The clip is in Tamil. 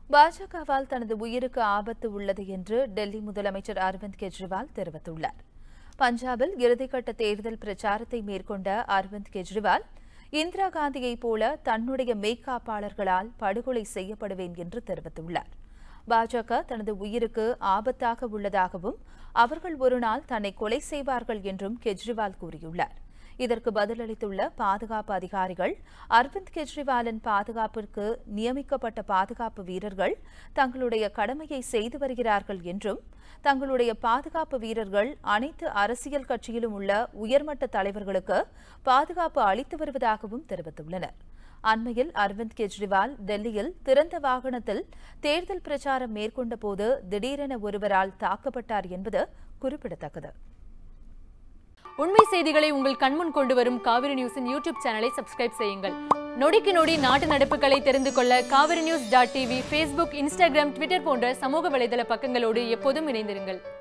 பாஜகவால் தனது உயிருக்கு ஆபத்து உள்ளது என்று டெல்லி முதலமைச்சர் அரவிந்த் கெஜ்ரிவால் தெரிவித்துள்ளார் பஞ்சாபில் இறுதிக்கட்ட தேர்தல் பிரச்சாரத்தை மேற்கொண்ட அரவிந்த் கெஜ்ரிவால் இந்திரா காந்தியைப் போல தன்னுடைய மெய்க்காப்பாளர்களால் படுகொலை செய்யப்படுவேன் என்று தெரிவித்துள்ளார் பாஜக தனது உயிருக்கு ஆபத்தாக உள்ளதாகவும் அவர்கள் ஒருநாள் தன்னை கொலை செய்வார்கள் என்றும் கெஜ்ரிவால் கூறியுள்ளார் இதற்கு பதிலளித்துள்ள பாதுகாப்பு அதிகாரிகள் அரவிந்த் கெஜ்ரிவாலின் பாதுகாப்பிற்கு நியமிக்கப்பட்ட பாதுகாப்பு வீரர்கள் தங்களுடைய கடமையை செய்து வருகிறார்கள் என்றும் தங்களுடைய பாதுகாப்பு வீரர்கள் அனைத்து அரசியல் கட்சியிலும் உள்ள உயர்மட்ட தலைவர்களுக்கு பாதுகாப்பு அளித்து வருவதாகவும் தெரிவித்துள்ளனர் அண்மையில் அரவிந்த் கெஜ்ரிவால் டெல்லியில் திறந்த வாகனத்தில் தேர்தல் பிரச்சாரம் மேற்கொண்ட போது திடீரென ஒருவரால் தாக்கப்பட்டார் என்பது குறிப்பிடத்தக்கது உண்மை செய்திகளை உங்கள் கண்முன் கொண்டு வரும் காவிரி நியூஸின் யூடியூப் சேனலை சப்ஸ்கிரைப் செய்யுங்கள் நொடிக்கு நொடி நாட்டு நடப்புகளை தெரிந்து கொள்ள Kaveri news dot TV Facebook Instagram Twitter போன்ற சமூக வலைதள பக்கங்களோடு எப்போதும் இணைந்திருங்கள்